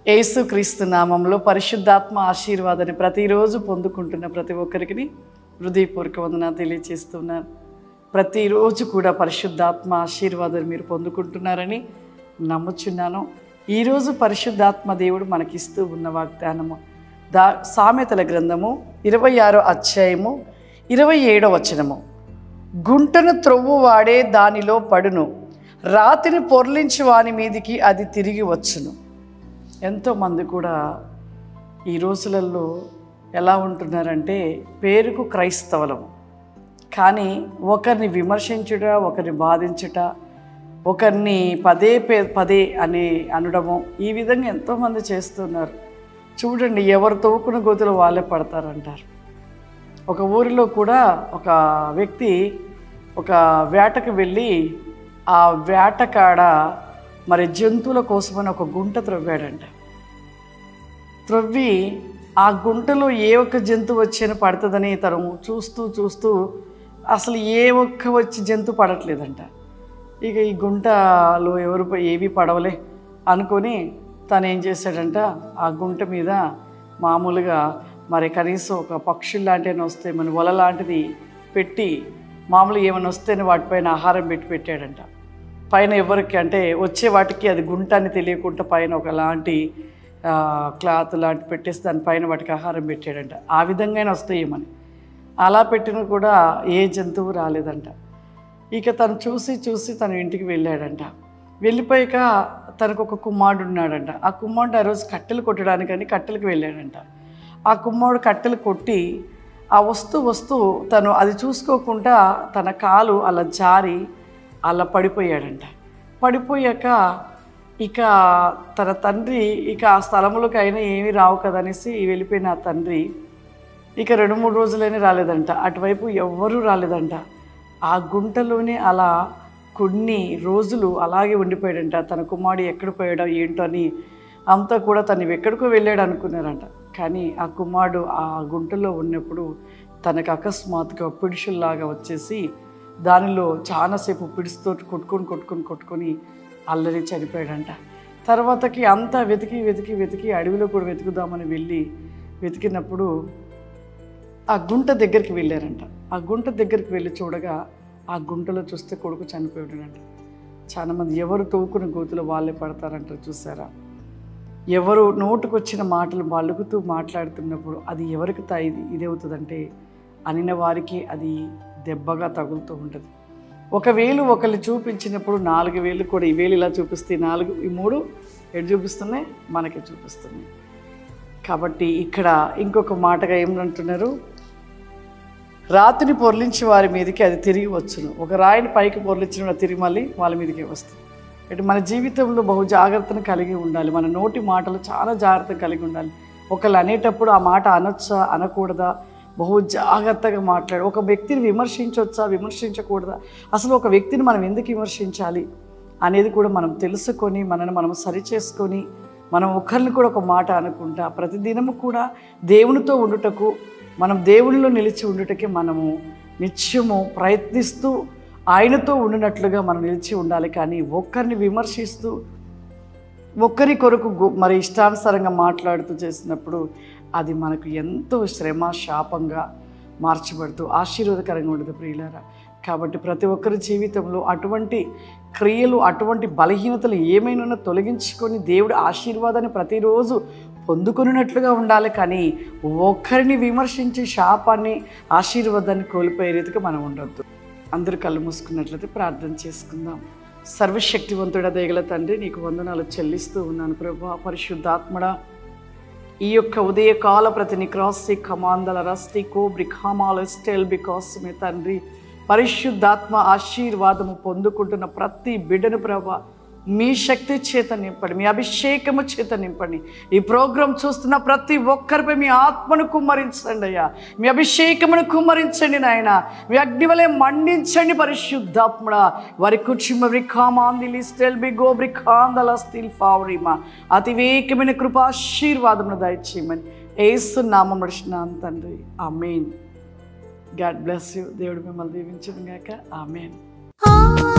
యేసుక్రీస్తు నామంలో పరిశుద్ధాత్మ ఆశీర్వాదాన్ని ప్రతిరోజు పొందుకుంటున్న ప్రతి ఒక్కరికి హృదయపూర్వక వందన తెలియజేస్తున్నాను ప్రతిరోజు కూడా పరిశుద్ధాత్మ ఆశీర్వాదాన్ని మీరు పొందుకుంటున్నారని నమ్ముచున్నాను ఈరోజు పరిశుద్ధాత్మ దేవుడు మనకిస్తూ ఉన్న వాగ్దానము దా సామెతల గ్రంథము ఇరవై ఆరో అధ్యాయము ఇరవై ఏడో వచనము గుంటను త్రొవ్వు వాడే దానిలో పడును రాతిని పొర్లించి వాని మీదికి అది తిరిగి వచ్చును ఎంతోమంది కూడా ఈ రోజులలో ఎలా ఉంటున్నారంటే పేరుకు క్రైస్తవులం కానీ ఒకరిని విమర్శించుట ఒకరిని బాధించుట ఒకరిని పదే పే పదే అని అనడము ఈ విధంగా ఎంతోమంది చేస్తున్నారు చూడండి ఎవరు తవ్వుకున్న గోతులు వాళ్ళే పడతారంటారు ఒక ఊరిలో కూడా ఒక వ్యక్తి ఒక వేటకు వెళ్ళి ఆ వేటకాడ మరి జంతువుల కోసమని ఒక గుంట త్రవ్వాడంట త్రవ్వి ఆ గుంటలో ఏ ఒక్క జంతువు వచ్చిన పడుతుందని తను చూస్తూ చూస్తూ అసలు ఏ ఒక్క వచ్చి జంతువు పడట్లేదంట ఇక ఈ గుంటలో ఎవరు ప- ఏవి పడవలే అనుకొని తను ఏం చేశాడంట ఆ గుంట మీద మామూలుగా మరి కనీసం ఒక పక్షులు లాంటివి వస్తే మన వల లాంటిది పెట్టి మామూలుగా ఏమైనా వస్తేనే వాటిపైన ఆహారం పెట్టి పెట్టాడంట పైన ఎవరికి అంటే వచ్చే వాటికి అది గుంట అని తెలియకుండా పైన ఒకలాంటి ఆ, క్లాత్ లాంటి పెట్టేసి దానిపైన వాటికి ఆహారం పెట్టాడంట ఆ విధంగానే వస్తాయేమని అలా పెట్టిన కూడా ఏ జంతువు రాలేదంట ఇక తను చూసి చూసి తన ఇంటికి వెళ్ళాడంట వెళ్ళిపోయాక తనకు ఒక కుమారుడు ఉన్నాడంట ఆ కుమారుడు ఆ రోజు కట్టెలు కొట్టడానికని కట్టెలకు వెళ్ళాడంట ఆ కుమారుడు కట్టెలు కొట్టి ఆ వస్తూ వస్తూ తను అది చూసుకోకుండా తన కాలు అలా జారి అలా పడిపోయాడంట పడిపోయాక ఇక తన తండ్రి ఇక ఆ స్థలంలోకి అయినా ఏమీ రావు కదనేసి వెళ్ళిపోయిన ఆ తండ్రి ఇక రెండు మూడు రోజులైనా రాలేదంట అటువైపు ఎవ్వరూ రాలేదంట ఆ గుంటలోనే అలా కొన్ని రోజులు అలాగే ఉండిపోయాడంట తన కుమారుడు ఎక్కడ పోయాడో ఏంటో అని అంతా కూడా తను ఎక్కడికో వెళ్ళాడు అనుకున్నారంట కానీ ఆ కుమారుడు ఆ గుంటలో ఉన్నప్పుడు తనకు అకస్మాత్తుగా పిడుషుల్లాగా వచ్చేసి దానిలో చాలాసేపు పిడుచుతో కొట్టుకొని కొట్టుకొని కొట్టుకొని అల్లరి చనిపోయాడంట తర్వాతకి అంతా వెతికి వెతికి వెతికి అడవిలో కూడా వెతుకుదామని వెళ్ళి వెతికినప్పుడు ఆ గుంట దగ్గరికి వెళ్ళారంట ఆ గుంట దగ్గరికి వెళ్ళి చూడగా ఆ గుంటలో చూస్తే కొడుకు చనిపోయాడంట చాలామంది ఎవరు తవ్వుకుని గోతులు వాళ్ళే పడతారంటారు చూసారా ఎవరు నోటుకొచ్చిన మాటలు బలుగుతూ మాట్లాడుతున్నప్పుడు అది ఎవరికి తా ఇది ఇది అవుతుందంటే అనిన వారికి అది దెబ్బగా తగులుతూ ఉంటుంది ఒక వేలు ఒకళ్ళు చూపించినప్పుడు నాలుగు వేలు కూడా ఈ వేలు ఇలా చూపిస్తే ఈ నాలుగు ఈ మూడు ఎటు చూపిస్తున్నాయి మనకి చూపిస్తున్నాయి కాబట్టి ఇక్కడ ఇంకొక మాటగా ఏమంటున్నారు రాతిని పొర్లించి వారి మీదకి అది తిరిగి వచ్చును ఒక రాయిని పైకి పొర్లించిన తిరిగి మళ్ళీ వాళ్ళ మీదకి వస్తుంది ఇటు మన జీవితంలో బహు జాగ్రత్తను కలిగి ఉండాలి మన నోటి మాటలు చాలా జాగ్రత్త కలిగి ఉండాలి ఒకళ్ళు అనేటప్పుడు ఆ మాట అనొచ్చా అనకూడదా బహు జాగ్రత్తగా మాట్లాడు ఒక వ్యక్తిని విమర్శించవచ్చా విమర్శించకూడదా అసలు ఒక వ్యక్తిని మనం ఎందుకు విమర్శించాలి అనేది కూడా మనం తెలుసుకొని మనల్ని మనం సరిచేసుకొని మనం ఒకరిని కూడా ఒక మాట అనుకుంటా ప్రతిదినము కూడా దేవునితో ఉండుటకు మనం దేవునిలో నిలిచి ఉండుటకే మనము నిత్యము ప్రయత్నిస్తూ ఆయనతో ఉండినట్లుగా మనం నిలిచి ఉండాలి కానీ ఒక్కరిని విమర్శిస్తూ ఒక్కరి కొరకు గు- మరి ఇష్టానుసారంగా మాట్లాడుతూ చేసినప్పుడు అది మనకు ఎంతో శ్రమ శాపంగా మార్చబడుతూ ఆశీర్వాదకరంగా ఉండదు ప్రియులారా కాబట్టి ప్రతి ఒక్కరి జీవితంలో అటువంటి క్రియలు అటువంటి బలహీనతలు ఏమైనా తొలగించుకొని దేవుడి ఆశీర్వాదాన్ని ప్రతిరోజు పొందుకున్నట్లుగా ఉండాలి కానీ ఒక్కరిని విమర్శించి శాపాన్ని ఆశీర్వాదాన్ని కోల్పోయే రీతిగా మనం ఉండొద్దు అందరూ కళ్ళు మూసుకున్నట్లయితే ప్రార్థన చేసుకుందాం సర్వశక్తివంతుడ దేగల తండ్రి నీకు వందనాలు చెల్లిస్తూ ఉన్నాను ప్రభా పరిశుద్ధాత్మడా ఈ యొక్క ఉదయకాల ప్రతి నిక్రాసి కమాందల రస్తి కోబ్రి ఖామాలు స్టెల్ బికాస్ మీ తండ్రి పరిశుద్ధాత్మ ఆశీర్వాదము పొందుకుంటున్న ప్రతి బిడ్డను ప్రభా మీ శక్తి చేత నింపండి మీ అభిషేకము చేత నింపండి ఈ ప్రోగ్రాం చూస్తున్న ప్రతి ఒక్కరిపై మీ ఆత్మను కుమ్మరించండి అయ్యా మీ అభిషేకమును కుమ్మరించండి నాయన మీ అగ్ని వలె మండించండి పరిశుద్ధాత్మడ వారి కుటుంబ రిఖామాందిలి స్టెల్ బి గో బ్రిఖాందల స్టిల్ ఫావరిమా అతివేకమైన కృపాశీర్వాదమును దయచేయమని ఏసు నామం నడిచిన తండ్రి ఆమెన్ గాడ్ బ్లెస్ యూ దేవుడు మిమ్మల్ని దీవించను గాక ఆమెన్ ఆ